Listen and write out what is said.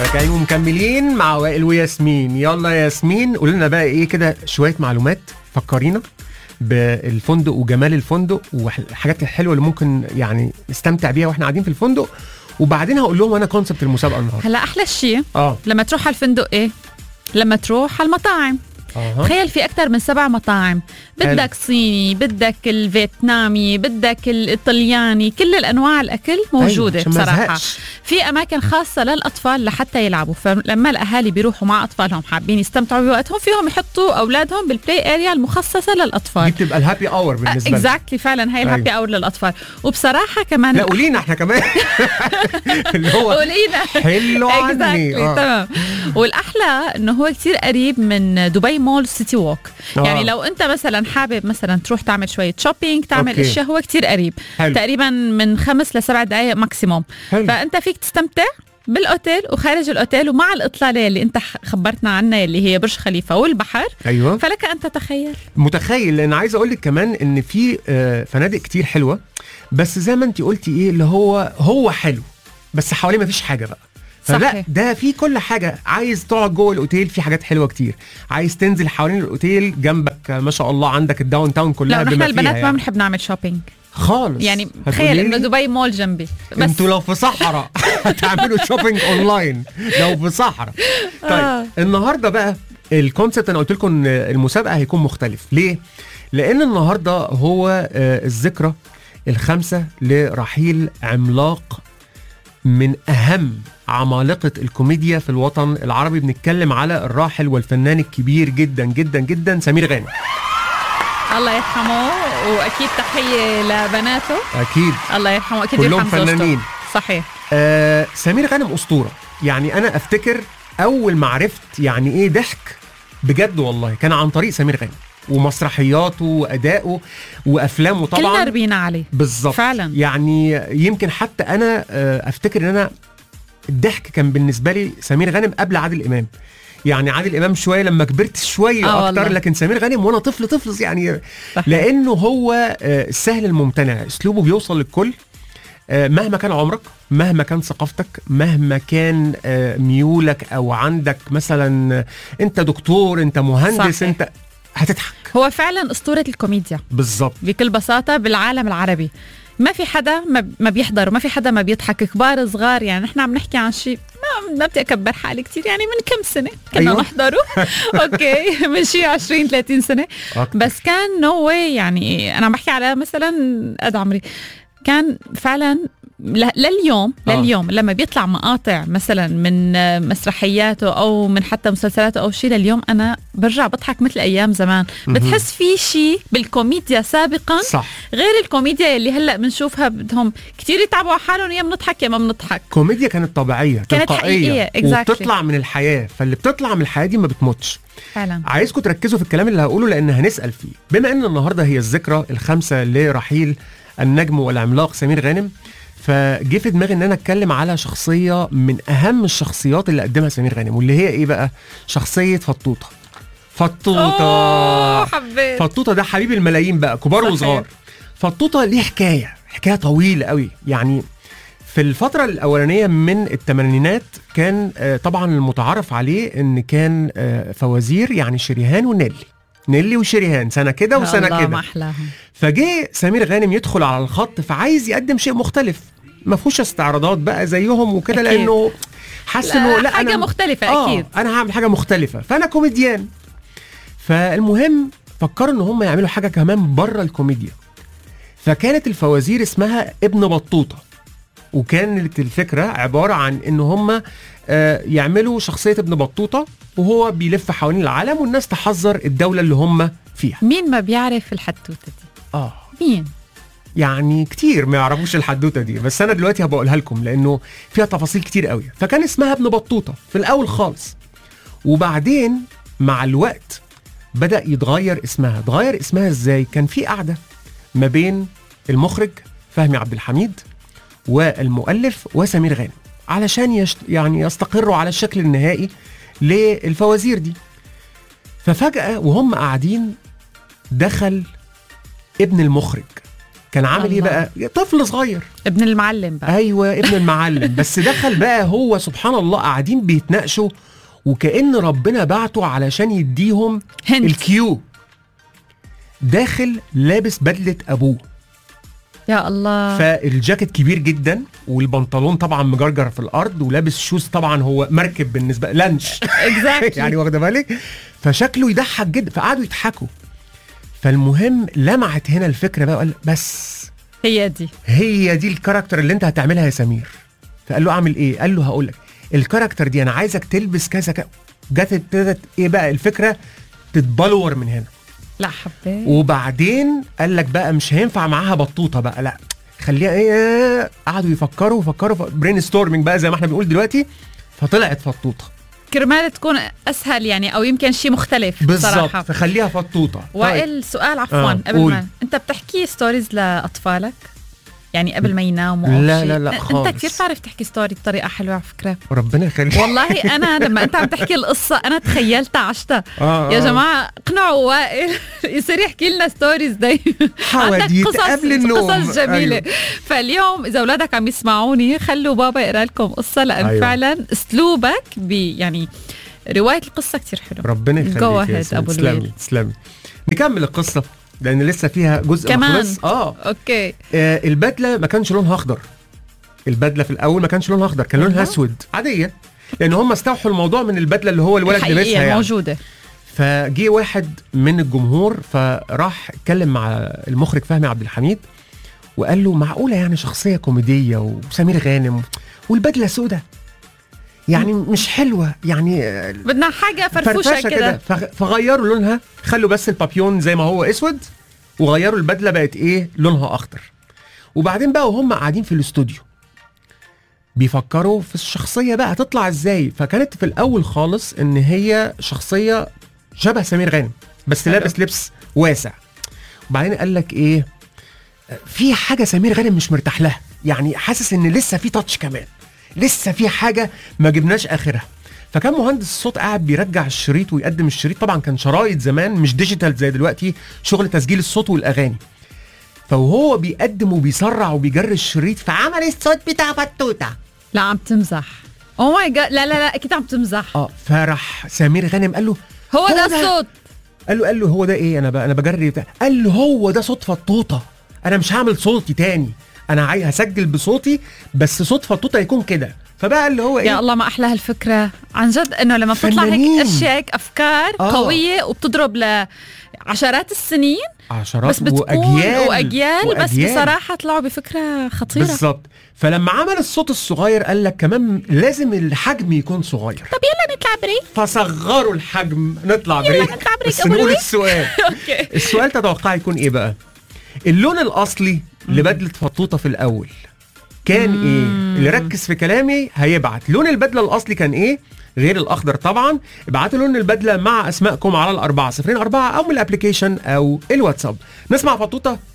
راجعين ومكملين مع وائل وياسمين يلا يا ياسمين قول لنا بقى ايه كده شويه معلومات فكرينا بالفندق وجمال الفندق والحاجات الحلوه اللي ممكن يعني نستمتع بيها واحنا قاعدين في الفندق وبعدين هقول لهم انا كونسبت المسابقه النهارده هلا احلى شيء اه لما تروح على الفندق ايه لما تروح على المطاعم اها تخيل في اكثر من سبع مطاعم بدك صيني بدك الفيتنامي بدك الايطالياني كل الانواع الاكل موجوده أيوة، عشان ما بصراحه أزهقش. في اماكن خاصه للاطفال لحتى يلعبوا فلما الاهالي بيروحوا مع اطفالهم حابين يستمتعوا بوقتهم فيهم يحطوا اولادهم بالبلاي اريا المخصصه دي للاطفال بتبقى الهابي اور بالنسبه لنا اكزاكتلي فعلا هاي أيوة. الهابي اور للاطفال وبصراحه كمان لا قولينا احنا كمان اللي هو قولينا حلو عني اكزاكتلي آه. تمام والاحلى انه هو كتير قريب من دبي مول سيتي ووك آه. يعني لو انت مثلا حابب مثلا تروح تعمل شويه شوبينج تعمل أوكي. اشياء هو كتير قريب حلو. تقريبا من خمس لسبع دقائق ماكسيموم حلو. فانت فيك تستمتع بالاوتيل وخارج الاوتيل ومع الاطلاله اللي انت ح- خبرتنا عنها اللي هي برج خليفه والبحر ايوه فلك ان تتخيل متخيل لان عايز اقول لك كمان ان في آه، فنادق كتير حلوه بس زي ما انت قلتي ايه اللي هو هو حلو بس حواليه مفيش حاجه بقى فلا صحيح. ده في كل حاجه عايز تقعد جوه الاوتيل في حاجات حلوه كتير عايز تنزل حوالين الاوتيل جنبك آه، ما شاء الله عندك الداون تاون كلها لو بما نحن البنات فيها ما يعني. بنحب نعمل شوبينج خالص يعني هتقولي تخيل لي انه دبي مول جنبي بس انتوا لو في صحراء هتعملوا شوبينج اونلاين لو في صحراء طيب آه. النهارده بقى الكونسبت انا قلت لكم ان المسابقه هيكون مختلف ليه لان النهارده هو آه، الذكرى الخامسه لرحيل عملاق من اهم عمالقه الكوميديا في الوطن العربي بنتكلم على الراحل والفنان الكبير جدا جدا جدا سمير غانم الله يرحمه واكيد تحيه لبناته اكيد الله يرحمه اكيد كلهم يرحم زوجته. فنانين. صحيح آه سمير غانم اسطوره يعني انا افتكر اول ما عرفت يعني ايه ضحك بجد والله كان عن طريق سمير غانم ومسرحياته وادائه وافلامه كلنا طبعا ربينا عليه بالظبط فعلا. يعني يمكن حتى انا آه، افتكر ان انا الضحك كان بالنسبه لي سمير غانم قبل عادل امام يعني عادل امام شويه لما كبرت شويه آه اكتر والله. لكن سمير غانم وانا طفل طفل يعني صحيح. لانه هو آه، السهل الممتنع اسلوبه بيوصل للكل آه، مهما كان عمرك مهما كان ثقافتك مهما كان آه، ميولك او عندك مثلا آه، انت دكتور انت مهندس صحيح. انت هتضحك هو فعلا اسطوره الكوميديا بالظبط بكل بساطه بالعالم العربي ما في حدا ما ما بيحضر وما في حدا ما بيضحك كبار صغار يعني نحن عم نحكي عن شيء ما ما بدي اكبر حالي كتير يعني من كم سنه كنا أيوة. أيوة. نحضره اوكي من شيء 20 30 سنه أكتر. بس كان نو واي يعني انا عم بحكي على مثلا قد عمري كان فعلا ل- لليوم آه. لليوم لما بيطلع مقاطع مثلا من آه، مسرحياته او من حتى مسلسلاته او شيء لليوم انا برجع بضحك مثل ايام زمان بتحس في شيء بالكوميديا سابقا صح غير الكوميديا اللي هلا بنشوفها بدهم كتير يتعبوا على حالهم يا بنضحك يا ما بنضحك كوميديا كانت طبيعيه كانت تلقائيه حقيقية، exactly. وبتطلع من الحياه فاللي بتطلع من الحياه دي ما بتموتش فعلا عايزكم تركزوا في الكلام اللي هقوله لان هنسال فيه بما ان النهارده هي الذكرى الخامسه لرحيل النجم والعملاق سمير غانم فجه في دماغي ان انا اتكلم على شخصيه من اهم الشخصيات اللي قدمها سمير غانم واللي هي ايه بقى شخصيه فطوطه فطوطه أوه، حبيت فطوطه ده حبيب الملايين بقى كبار صحيح. وصغار فطوطه ليه حكايه حكايه طويله قوي يعني في الفترة الأولانية من الثمانينات كان آه، طبعا المتعارف عليه إن كان آه، فوازير يعني شريهان ونيلي نيلي وشريهان سنة كده وسنة الله ما كده احلاهم فجه سمير غانم يدخل على الخط فعايز يقدم شيء مختلف ما فيهوش استعراضات بقى زيهم وكده أكيد. لأنه حاسس إنه لا حاجه أنا مختلفه آه اكيد انا هعمل حاجه مختلفه فانا كوميديان فالمهم فكروا ان هم يعملوا حاجه كمان بره الكوميديا فكانت الفوازير اسمها ابن بطوطه وكانت الفكره عباره عن ان هم آه، يعملوا شخصيه ابن بطوطه وهو بيلف حوالين العالم والناس تحذر الدوله اللي هم فيها مين ما بيعرف الحتوته دي اه مين يعني كتير ما يعرفوش الحدوته دي بس انا دلوقتي هبقولها لكم لانه فيها تفاصيل كتير قوي فكان اسمها ابن بطوطه في الاول خالص وبعدين مع الوقت بدا يتغير اسمها اتغير اسمها ازاي كان في قعده ما بين المخرج فهمي عبد الحميد والمؤلف وسمير غانم علشان يشت يعني يستقروا على الشكل النهائي للفوازير دي ففجاه وهم قاعدين دخل ابن المخرج كان عامل ايه الله. بقى طفل صغير ابن المعلم بقى ايوه ابن المعلم بس دخل بقى هو سبحان الله قاعدين بيتناقشوا وكأن ربنا بعته علشان يديهم هند الكيو داخل لابس بدلة ابوه يا الله فالجاكيت كبير جدا والبنطلون طبعا مجرجر في الارض ولابس شوز طبعا هو مركب بالنسبه لانش اكزاكتلي يعني واخده بالك فشكله يضحك جدا فقعدوا يضحكوا فالمهم لمعت هنا الفكره بقى وقال بس هي دي هي دي الكاركتر اللي انت هتعملها يا سمير فقال له اعمل ايه قال له هقول لك الكاركتر دي انا عايزك تلبس كذا كذا جت ابتدت ايه بقى الفكره تتبلور من هنا لا حبيت وبعدين قال لك بقى مش هينفع معاها بطوطه بقى لا خليها ايه قعدوا يفكروا وفكروا برين ستورمنج بقى زي ما احنا بنقول دلوقتي فطلعت فطوطه كرمال تكون اسهل يعني او يمكن شيء مختلف بالظبط صراحه فخليها فطوطه طيب. وائل سؤال عفوا آه، قبل قول. ما انت بتحكي ستوريز لاطفالك يعني قبل ما يناموا أو لا، شيء؟ لا، لا، انت خالص. كثير بتعرف تحكي ستوري بطريقه حلوه على فكره ربنا يخليك والله انا لما انت عم تحكي القصه انا تخيلتها عشتها آه، يا آه. جماعه اقنعوا وائل يصير يحكي لنا ستوريز دايما حواديت قبل النوم قصص جميله أيوه. فاليوم اذا اولادك عم يسمعوني خلوا بابا يقرا لكم قصه لان أيوه. أيوه. فعلا اسلوبك بي يعني روايه القصه كتير حلو ربنا Go يخليك يا ahead، ياسمين. أبو تسلمي الوليد. تسلمي نكمل القصه لان لسه فيها جزء ما كمان. خلص. اه اوكي آه، البدله ما كانش لونها اخضر البدله في الاول ما كانش لونها اخضر كان لونها والله؟ اسود عاديه لان هم استوحوا الموضوع من البدله اللي هو الولد لابسها الحقيقيه يعني موجوده فجي واحد من الجمهور فراح اتكلم مع المخرج فهمي عبد الحميد وقال له معقوله يعني شخصيه كوميديه وسمير غانم والبدله سودة يعني مش حلوه يعني آه، بدنا حاجه فرفوشه كده فغ- فغيروا لونها خلوا بس البابيون زي ما هو اسود وغيروا البدله بقت ايه لونها اخضر وبعدين بقى وهم قاعدين في الاستوديو بيفكروا في الشخصيه بقى هتطلع ازاي فكانت في الاول خالص ان هي شخصيه شبه سمير غانم بس حلو. لابس لبس واسع وبعدين قال لك ايه في حاجه سمير غانم مش مرتاح لها يعني حاسس ان لسه في تاتش كمان لسه في حاجه ما جبناش اخرها فكان مهندس الصوت قاعد بيرجع الشريط ويقدم الشريط طبعا كان شرايط زمان مش ديجيتال زي دلوقتي شغل تسجيل الصوت والاغاني فوهو بيقدم وبيسرع وبيجري الشريط فعمل الصوت بتاع بطوطه لا عم تمزح او ماي جاد لا لا لا اكيد عم تمزح اه فراح سمير غانم قال له هو ده هو ده. الصوت قال له قال له هو ده ايه انا بقى انا بجري بتاع قال له هو ده صوت فطوطه انا مش هعمل صوتي تاني انا عايز هسجل بصوتي بس صوت فطوطه يكون كده فبقى اللي هو ايه يا الله ما احلى هالفكره عن جد انه لما بتطلع هيك فنانين. اشياء هيك افكار آه. قويه وبتضرب لعشرات السنين عشرات بس بتكون واجيال واجيال, بس وأجيال. بصراحه طلعوا بفكره خطيره بالظبط فلما عمل الصوت الصغير قال لك كمان لازم الحجم يكون صغير طب يلا نطلع بريك فصغروا الحجم نطلع بريك نطلع بريك بس أبو نقول لويس. السؤال اوكي السؤال تتوقع يكون ايه بقى اللون الاصلي لبدله فطوطه في الاول كان ايه اللي ركز في كلامي هيبعت لون البدله الاصلي كان ايه غير الاخضر طبعا ابعتوا لون البدله مع اسمائكم على الاربعه صفرين اربعه او من الابلكيشن او الواتساب نسمع فطوطه